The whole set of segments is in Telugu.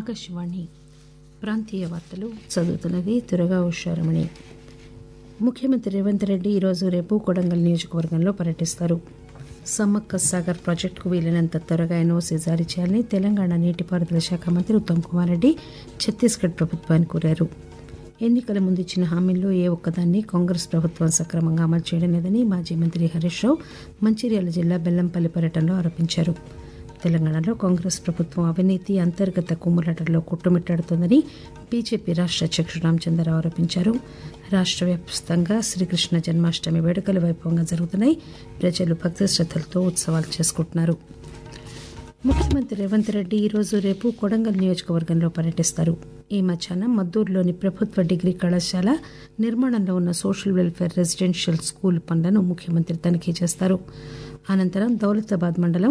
ఆకాశవాణి ప్రాంతీయ వార్తలు చదువుతున్నది తురగా ఉషారమణి ముఖ్యమంత్రి రేవంత్ రెడ్డి ఈరోజు రేపు కొడంగల్ నియోజకవర్గంలో పర్యటిస్తారు సమ్మక్క సాగర్ ప్రాజెక్టుకు వీలైనంత త్వరగా ఎన్ఓసీ జారీ చేయాలని తెలంగాణ నీటిపారుదల శాఖ మంత్రి ఉత్తమ్ కుమార్ రెడ్డి ఛత్తీస్గఢ్ ప్రభుత్వాన్ని కోరారు ఎన్నికల ముందు ఇచ్చిన హామీల్లో ఏ ఒక్కదాన్ని కాంగ్రెస్ ప్రభుత్వం సక్రమంగా అమలు చేయడం లేదని మాజీ మంత్రి హరీష్ రావు మంచిర్యాల జిల్లా బెల్లంపల్లి పర్యటనలో ఆరోపించారు తెలంగాణలో కాంగ్రెస్ ప్రభుత్వం అవినీతి అంతర్గత కుమ్ములాటల్లో కొట్టుమిట్టాడుతోందని బీజేపీ రాష్ట్ర అధ్యక్షుడు రామచంద్రరావు ఆరోపించారు రాష్ట్ర వ్యాప్తంగా శ్రీకృష్ణ జన్మాష్టమి వేడుకలు వైభవంగా జరుగుతున్నాయి ప్రజలు భక్తి శ్రద్దలతో ఉత్సవాలు చేసుకుంటున్నారు ముఖ్యమంత్రి రేవంత్ రెడ్డి ఈరోజు రేపు కొడంగల్ నియోజకవర్గంలో పర్యటిస్తారు ఈ మధ్యాహ్నం మద్దూరులోని ప్రభుత్వ డిగ్రీ కళాశాల నిర్మాణంలో ఉన్న సోషల్ వెల్ఫేర్ రెసిడెన్షియల్ స్కూల్ పనులను ముఖ్యమంత్రి తనిఖీ చేస్తారు అనంతరం దౌలతాబాద్ మండలం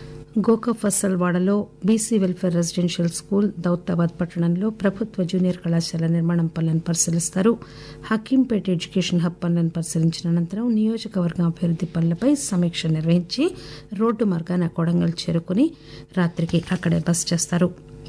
గోకఫసల్వాడలో BC welfare residential school Daulatabad పట్టణంలో ప్రభుత్వ జూనియర్ కళాశాల నిర్మాణం పనులను పరిశీలిస్తారు హకీంపేట ఎడ్యుకేషన్ హబ్ పనులను పరిశీలించిన అనంతరం నియోజకవర్గం అభివృద్ది పనులపై సమీక్ష నిర్వహించి రోడ్డు మార్గాన కొడంగల్ చేరుకుని రాత్రికి అక్కడే బస చేస్తారు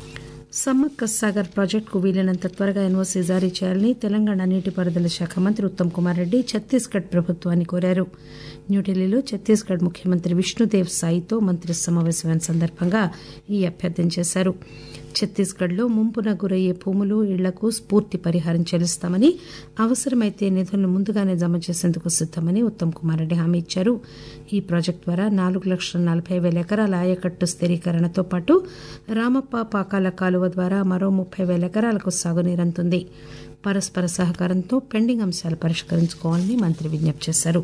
సమ్మక్క సాగర్ ప్రాజెక్టుకు వీలైనంత త్వరగా ఎన్ఓసీ జారీ చేయాలని తెలంగాణ నీటిపారుదల శాఖ మంత్రి ఉత్తమ్ కుమార్ రెడ్డి ఛత్తీస్గఢ్ ప్రభుత్వాన్ని కోరారు న్యూఢిల్లీలో ఛత్తీస్గఢ్ ముఖ్యమంత్రి విష్ణుదేవ్ సాయితో మంత్రి సమావేశమైన సందర్భంగా ఈ అభ్యర్థన చేశారు ఛత్తీస్గఢ్లో ముంపున గురయ్యే భూములు ఇళ్లకు స్పూర్తి పరిహారం చెల్లిస్తామని అవసరమైతే నిధులను ముందుగానే జమ చేసేందుకు సిద్దమని ఉత్తమ్ కుమార్ రెడ్డి హామీ ఇచ్చారు ఈ ప్రాజెక్టు ద్వారా నాలుగు లక్షల నలభై పేల ఎకరాల ఆయకట్టు స్థిరీకరణతో పాటు రామప్ప పాకాల కాలువ ద్వారా మరో ముప్పై పేల ఎకరాలకు సాగునీరు అందుతుంది పరస్పర సహకారంతో పెండింగ్ అంశాలు పరిష్కరించుకోవాలని మంత్రి విజ్ఞప్తి చేశారు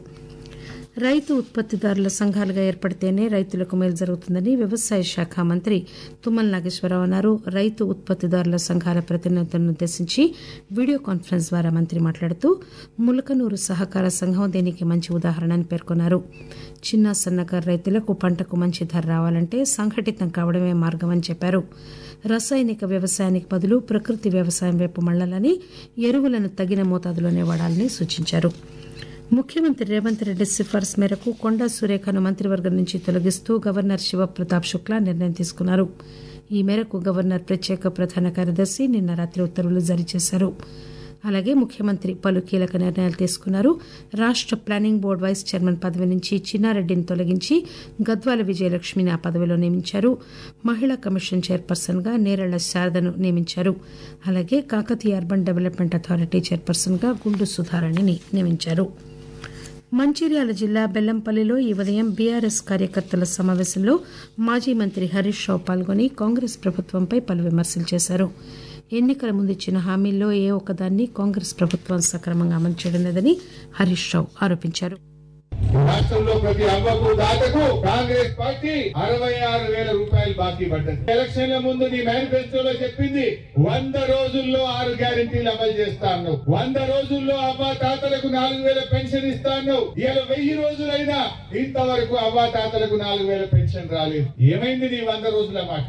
రైతు ఉత్పత్తిదారుల సంఘాలుగా ఏర్పడితేనే రైతులకు మేలు జరుగుతుందని వ్యవసాయ శాఖ మంత్రి తుమ్మల నాగేశ్వరరావు అన్నారు రైతు ఉత్పత్తిదారుల సంఘాల ప్రతినిధులను ఉద్దేశించి వీడియో కాన్ఫరెన్స్ ద్వారా మంత్రి మాట్లాడుతూ ములకనూరు సహకార సంఘం దీనికి మంచి ఉదాహరణ అని పేర్కొన్నారు చిన్న సన్నకారు రైతులకు పంటకు మంచి ధర రావాలంటే సంఘటితం కావడమే మార్గమని చెప్పారు రసాయనిక వ్యవసాయానికి బదులు ప్రకృతి వ్యవసాయం వైపు మళ్లాలని ఎరువులను తగిన మోతాదులోనే వాడాలని సూచించారు ముఖ్యమంత్రి రేవంత్ రెడ్డి సిఫార్సు మేరకు కొండా సురేఖను మంత్రివర్గం నుంచి తొలగిస్తూ గవర్నర్ శివప్రతాప్ శుక్లా నిర్ణయం తీసుకున్నారు ఈ మేరకు గవర్నర్ ప్రత్యేక ప్రధాన కార్యదర్శి నిన్న రాత్రి ఉత్తర్వులు జారీ చేశారు అలాగే ముఖ్యమంత్రి పలు కీలక నిర్ణయాలు తీసుకున్నారు రాష్ట ప్లానింగ్ బోర్డు వైస్ చైర్మన్ పదవి నుంచి చిన్నారెడ్డిని తొలగించి గద్వాల విజయలక్ష్మిని ఆ పదవిలో నియమించారు మహిళా కమిషన్ చైర్పర్సన్ గా నేరళ్ల శారదను నియమించారు అలాగే Kakatiya urban development authority chairperson గా గుండు సుధారాణిని నియమించారు మంచిర్యాల జిల్లా బెల్లంపల్లిలో ఈ ఉదయం బీఆర్ఎస్ కార్యకర్తల సమావేశంలో మాజీ మంత్రి హరీష్ రావు పాల్గొని కాంగ్రెస్ ప్రభుత్వంపై పలు విమర్శలు చేశారు ఎన్నికల ముందు ఇచ్చిన హామీల్లో ఏ ఒక్కదాన్ని కాంగ్రెస్ ప్రభుత్వం సక్రమంగా అమలు చేయడం లేదని హరీష్ రావు ఆరోపించారు రాష్ట్రంలో ప్రతి అవ్వకు దాతకు కాంగ్రెస్ పార్టీ అరవై ఆరు వేల రూపాయలు బాకీ పడ్డది ఎలక్షన్ల ముందు నీ మేనిఫెస్టోలో చెప్పింది వంద రోజుల్లో ఆరు గ్యారెంటీలు అమలు చేస్తాను వంద రోజుల్లో అవ్వ తాతలకు నాలుగు వేల పెన్షన్ ఇస్తాను ఇలా వెయ్యి రోజులైనా ఇంతవరకు అవ్వ తాతలకు నాలుగు వేల పెన్షన్ రాలేదు ఏమైంది నీ వంద రోజుల మాట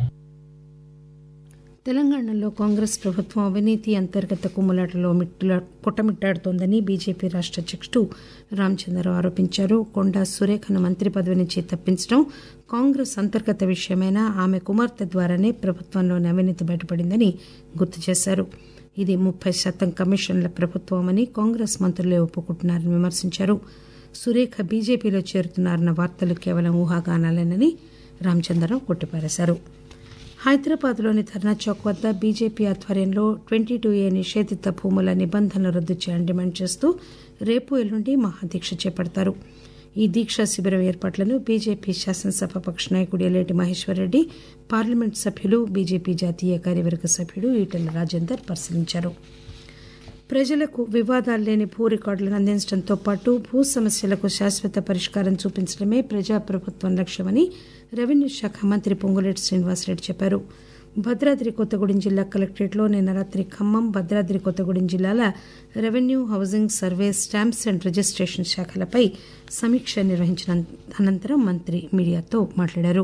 తెలంగాణలో కాంగ్రెస్ ప్రభుత్వం అవినీతి అంతర్గత కుమ్ములాటలో మిట్టుల పుట్టమిట్టాడుతోందని బీజేపీ రాష్ట అధ్యక్షుడు రామచంద్రరావు ఆరోపించారు కొండా సురేఖను మంత్రి పదవి నుంచి తప్పించడం కాంగ్రెస్ అంతర్గత విషయమైనా ఆమె కుమార్తె ద్వారానే ప్రభుత్వంలోని అవినీతి బయటపడిందని గుర్తు చేశారు ఇది ముప్పై శాతం కమిషన్ల ప్రభుత్వమని కాంగ్రెస్ మంత్రులే ఒప్పుకుంటున్నారని విమర్శించారు సురేఖ బీజేపీలో చేరుతున్నారన్న వార్తలు కేవలం ఊహాగానాలేనని రామచంద్రరావు కొట్టిపారేశారు హైదరాబాద్లోని ధర్నా చౌక్ వద్ద బీజేపీ ఆధ్వర్యంలో ట్వంటీ టూ ఏ నిషేధిత భూముల నిబంధనలు రద్దు చేయాలని డిమాండ్ చేస్తూ రేపు ఎల్లుండి మహాదీక్ష చేపడతారు ఈ దీక్షా శిబిరం ఏర్పాట్లను బీజేపీ శాసనసభాపక్ష నాయకుడు ఎల్లేటి మహేశ్వరరెడ్డి పార్లమెంట్ సభ్యులు బీజేపీ జాతీయ కార్యవర్గ సభ్యుడు ఈటెల రాజేందర్ పరిశీలించారు ప్రజలకు వివాదాలు లేని భూ రికార్డులను అందించడంతో పాటు భూ సమస్యలకు శాశ్వత పరిష్కారం చూపించడమే ప్రజాప్రభుత్వం లక్ష్యమని రెవెన్యూ శాఖ మంత్రి పొంగులేటి శ్రీనివాసరెడ్డి చెప్పారు భద్రాద్రి కొత్తగూడెం జిల్లా కలెక్టరేట్లో నిన్న రాత్రి ఖమ్మం భద్రాద్రి కొత్తగూడెం జిల్లాల revenue housing survey stamps and registration శాఖలపై సమీక్ష నిర్వహించిన అనంతరం మంత్రి మీడియాతో మాట్లాడారు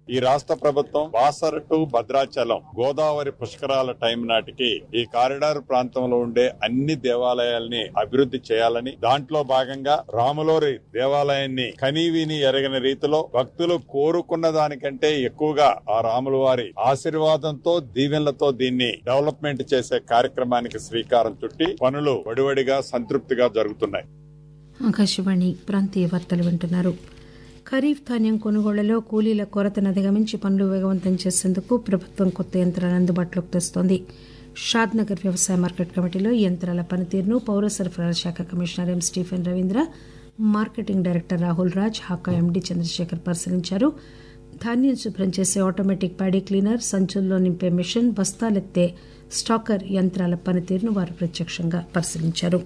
ఈ రాష్ట్ర ప్రభుత్వం బాసర టు భద్రాచలం గోదావరి పుష్కరాల టైం నాటికి ఈ కారిడార్ ప్రాంతంలో ఉండే అన్ని దేవాలయాల్ని అభివృద్ధి చేయాలని దాంట్లో భాగంగా రాములోరి దేవాలయాన్ని కనీవిని ఎరగని రీతిలో భక్తులు కోరుకున్న దానికంటే ఎక్కువగా ఆ రాముల వారి ఆశీర్వాదంతో దీవెనలతో దీన్ని డెవలప్మెంట్ చేసే కార్యక్రమానికి శ్రీకారం చుట్టి పనులు వడివడిగా సంతృప్తిగా జరుగుతున్నాయి ఆకాశవాణి ప్రాంతీయ వార్తలు వింటున్నారు ఖరీఫ్ ధాన్యం కొనుగోళ్లలో కూలీల కొరతను అధిగమించి పనులు వేగవంతం చేసేందుకు ప్రభుత్వం కొత్త యంత్రాలను అందుబాటులోకి తెస్తోంది షాద్నగర్ వ్యవసాయ మార్కెట్ కమిటీలో ఈ యంత్రాల పనితీరును పౌర సరఫరాల శాఖ commissioner M Stephen Ravindra marketing director Rahul Raj Haka MD Chandrasekhar పరిశీలించారు ధాన్యం శుభ్రం చేసే ఆటోమేటిక్ ప్యాడీ క్లీనర్ సంచుల్లో నింపే మిషన్ బస్తాలెత్తే స్టాకర్ యంత్రాల పనితీరును వారు ప్రత్యక్షంగా పరిశీలించారు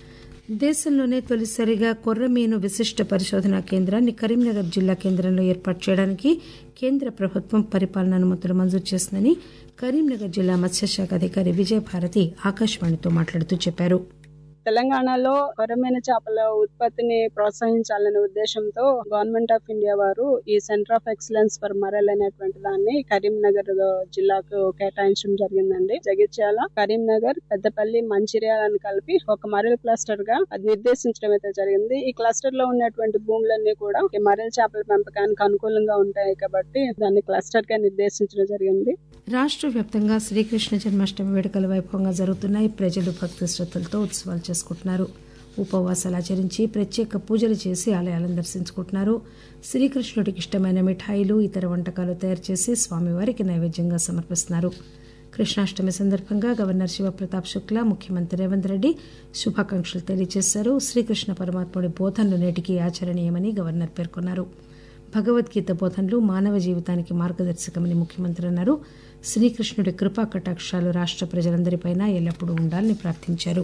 దేశంలోనే తొలిసారిగా కొర్రమీను విశిష్ట పరిశోధనా కేంద్రాన్ని కరీంనగర్ జిల్లా కేంద్రంలో ఏర్పాటు చేయడానికి కేంద్ర ప్రభుత్వం పరిపాలన అనుమతులు మంజూరు చేసిందని కరీంనగర్ జిల్లా మత్స్యశాఖ అధికారి విజయభారతి ఆకాశవాణితో మాట్లాడుతూ చెప్పారు తెలంగాణలో కొరమైన చేపల ఉత్పత్తిని ప్రోత్సహించాలనే ఉద్దేశంతో గవర్నమెంట్ ఆఫ్ ఇండియా వారు ఈ centre of excellence for mural అనేటువంటి దాన్ని కరీంనగర్ జిల్లాకు కేటాయించడం జరిగిందండి జగిత్యాల కరీంనగర్ పెద్దపల్లి మంచిర్యాలను కలిపి ఒక మరల్ క్లస్టర్ గా అది నిర్దేశించడం అయితే జరిగింది ఈ క్లస్టర్ లో ఉన్నటువంటి భూములన్నీ కూడా ఈ మరల్ చేపల పెంపకానికి అనుకూలంగా ఉంటాయి కాబట్టి దాన్ని క్లస్టర్ గా నిర్దేశించడం జరిగింది రాష్ట్ర వ్యాప్తంగా శ్రీకృష్ణ జన్మాష్టమి వేడుకలు వైభవంగా జరుగుతున్నాయి ప్రజలు భక్తి శ్రద్ధలతో ఉత్సవాలు చేసుకుంటున్నారు ఉపవాసాలు ఆచరించి ప్రత్యేక పూజలు చేసి ఆలయాలను దర్శించుకుంటున్నారు శ్రీకృష్ణుడికి ఇష్టమైన మిఠాయిలు ఇతర వంటకాలు తయారు చేసి స్వామివారికి నైవేద్యంగా సమర్పిస్తున్నారు కృష్ణాష్టమి సందర్భంగా గవర్నర్ శివప్రతాప్ శుక్లా ముఖ్యమంత్రి రేవంత్ రెడ్డి శుభాకాంక్షలు తెలియజేశారు శ్రీకృష్ణ పరమాత్ముడి బోధనలు నేటికి ఆచరణీయమని గవర్నర్ పేర్కొన్నారు భగవద్గీత బోధనలు మానవ జీవితానికి మార్గదర్శకమని ముఖ్యమంత్రి అన్నారు శ్రీకృష్ణుడి కృపా కటాక్షాలు రాష్ట్ర ప్రజలందరిపైన ఎల్లప్పుడూ ఉండాలని ప్రార్థించారు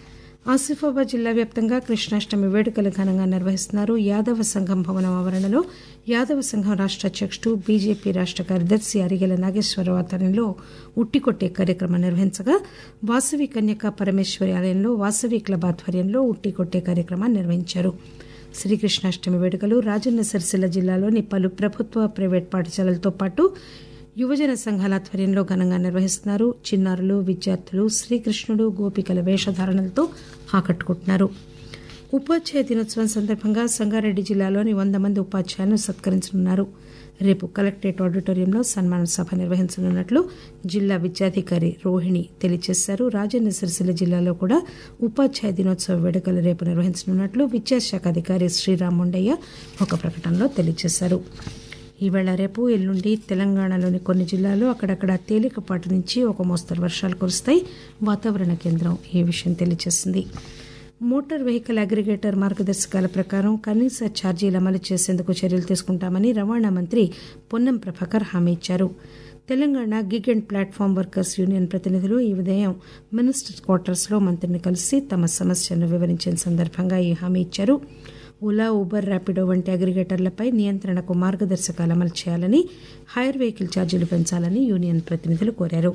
ఆసిఫాబాద్ జిల్లా వ్యాప్తంగా కృష్ణాష్టమి వేడుకలు ఘనంగా నిర్వహిస్తున్నారు యాదవ సంఘం భవనం ఆవరణలో యాదవ సంఘం రాష్ట్ర అధ్యక్షుడు బీజేపీ రాష్ట్ర కార్యదర్శి అరిగెల నాగేశ్వరరావు ఆధ్వర్యంలో ఉట్టికొట్టే కార్యక్రమం నిర్వహించగా వాసవి కన్యకా పరమేశ్వరి ఆలయంలో వాసవి క్లబ్ ఆధ్వర్యంలో ఉట్టికొట్టే కార్యక్రమాన్ని నిర్వహించారు శ్రీకృష్ణాష్టమి వేడుకలు రాజన్న సిరిసిల్ల జిల్లాలోని పలు ప్రభుత్వ ప్రైవేట్ పాఠశాలలతో పాటు యువజన సంఘాల ఆధ్వర్యంలో ఘనంగా నిర్వహిస్తున్నారు చిన్నారులు విద్యార్థులు శ్రీకృష్ణుడు గోపికల వేషధారణలతో ఆకట్టుకుంటున్నారు ఉపాధ్యాయ దినోత్సవం సందర్భంగా సంగారెడ్డి జిల్లాలోని వంద మంది ఉపాధ్యాయులను సత్కరించనున్నారు రేపు కలెక్టరేట్ ఆడిటోరియంలో సన్మాన సభ నిర్వహించనున్నట్లు జిల్లా విద్యాధికారి రోహిణి తెలియజేశారు రాజన్న సిరిసిల్ల జిల్లాలో కూడా ఉపాధ్యాయ దినోత్సవ వేడుకలు రేపు నిర్వహించనున్నట్లు విద్యాశాఖ అధికారి శ్రీరామ్ ముండయ్య ఒక ప్రకటనలో తెలియజేశారు ఈవేళ రేపు ఎల్లుండి తెలంగాణలోని కొన్ని జిల్లాల్లో అక్కడక్కడ తేలికపాటి నుంచి ఒక మోస్తరు వర్షాలు కురుస్తాయి వాతావరణ కేంద్రం ఈ విషయం తెలియజేసింది మోటార్ వెహికల్ అగ్రిగేటర్ మార్గదర్శకాల ప్రకారం కనీస ఛార్జీలు అమలు చేసేందుకు చర్యలు తీసుకుంటామని రవాణా మంత్రి పొన్నం ప్రభాకర్ హామీ ఇచ్చారు Telangana gig and platform workers union ప్రతినిధులు ఈ ఉదయం మినిస్టర్స్ క్వార్టర్స్లో మంత్రిని కలిసి తమ సమస్యను వివరించిన సందర్భంగా ఈ హామీ ఇచ్చారు ఓలా ఊబర్ ర్యాపిడో వంటి అగ్రిగేటర్లపై నియంత్రణకు మార్గదర్శకాలు అమలు చేయాలని హైర్ వెహికల్ ఛార్జీలు పెంచాలని యూనియన్ ప్రతినిధులు కోరారు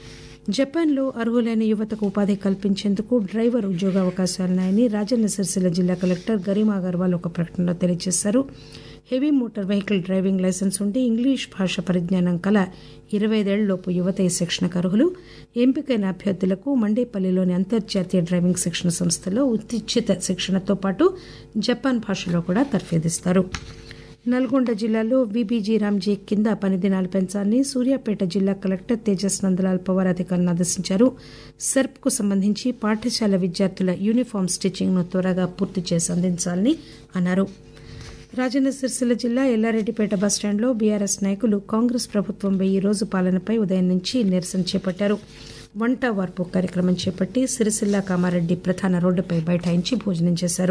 జపాన్లో అర్హులైన యువతకు ఉపాధి కల్పించేందుకు డ్రైవర్ ఉద్యోగ అవకాశాలున్నాయని రాజన్న సిరిసిల్ల జిల్లా కలెక్టర్ గరిమా అగర్వాల్ ఒక ప్రకటనలో తెలియజేశారు heavy motor vehicle driving licence ఉండి ఇంగ్లీష్ భాష పరిజ్ఞానం కల ఇరవై ఐదేళ్లలోపు యువత ఈ శిక్షణకు అర్హులు ఎంపికైన అభ్యర్థులకు మండేపల్లిలోని అంతర్జాతీయ డ్రైవింగ్ శిక్షణ సంస్థలో ఉచిత శిక్షణతో పాటు జపాన్ భాషలో కూడా తర్ఫీదిస్తారు నల్గొండ జిల్లాలో బీబీజీ రామ్జీ కింద పని దినాలు పెంచాలని సూర్యాపేట జిల్లా కలెక్టర్ తేజస్ నందలాల్ పవార్ అధికారులను ఆదేశించారు సెర్ప్ కు సంబంధించి పాఠశాల విద్యార్థుల యూనిఫామ్ స్టిచ్చింగ్ ను త్వరగా పూర్తి చేసి అందించాలని అన్నారు రాజన్న సిరిసిల్ల జిల్లా ఎల్లారెడ్డిపేట బస్టాండ్లో బీఆర్ఎస్ నాయకులు కాంగ్రెస్ ప్రభుత్వం వెయ్యి రోజు పాలనపై ఉదయం నుంచి నిరసన చేపట్టారు వంట వార్పు కార్యక్రమం చేపట్టి సిరిసిల్ల కామారెడ్డి ప్రధాన రోడ్డుపై బైఠాయించి భోజనం చేశారు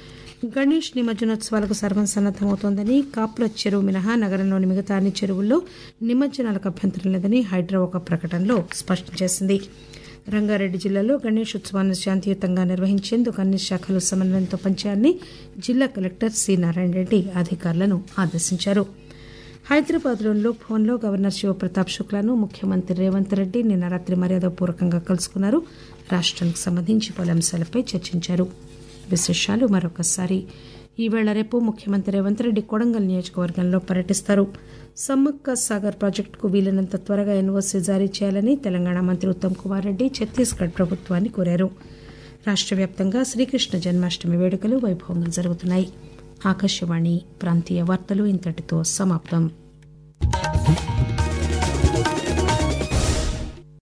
గణేష్ నిమజ్జనోత్సవాలకు సర్వం సన్నద్దమవుతోందని కాపుల చెరువు మినహా నగరంలోని మిగతా అన్ని చెరువుల్లో నిమజ్జనాలకు అభ్యంతరం లేదని హైడ్రా ఒక ప్రకటనలో స్పష్టం చేసింది రంగారెడ్డి జిల్లాలో గణేష్ ఉత్సవాన్ని శాంతియుతంగా నిర్వహించేందుకు అన్ని శాఖలు సమన్వయంతో పనిచేయాలని జిల్లా కలెక్టర్ సి నారాయణ రెడ్డి అధికారులను ఆదేశించారు హైదరాబాద్లోని లోక్ భవన్లో గవర్నర్ శివప్రతాప్ శుక్లాను ముఖ్యమంత్రి రేవంత్ రెడ్డి నిన్న రాత్రి మర్యాదపూర్వకంగా కలుసుకున్నారు రాష్ట్రానికి సంబంధించి పలు అంశాలపై చర్చించారు విశేషాలు మరొకసారి ఈవేళ రేపు ముఖ్యమంత్రి రేవంత్ రెడ్డి కొడంగల్ నియోజకవర్గంలో పర్యటిస్తారు సమ్మక్క సాగర్ ప్రాజెక్టుకు వీలైనంత త్వరగా ఎన్ఓసీ జారీ చేయాలని తెలంగాణ మంత్రి ఉత్తమ్ కుమార్ రెడ్డి ఛత్తీస్గఢ్ ప్రభుత్వాన్ని కోరారు రాష్ట్ర వ్యాప్తంగా శ్రీకృష్ణ జన్మాష్టమి వేడుకలు వైభవంగా జరుగుతున్నాయి ఆకాశవాణి ప్రాంతీయ వార్తలు ఇంతటితో సమాప్తం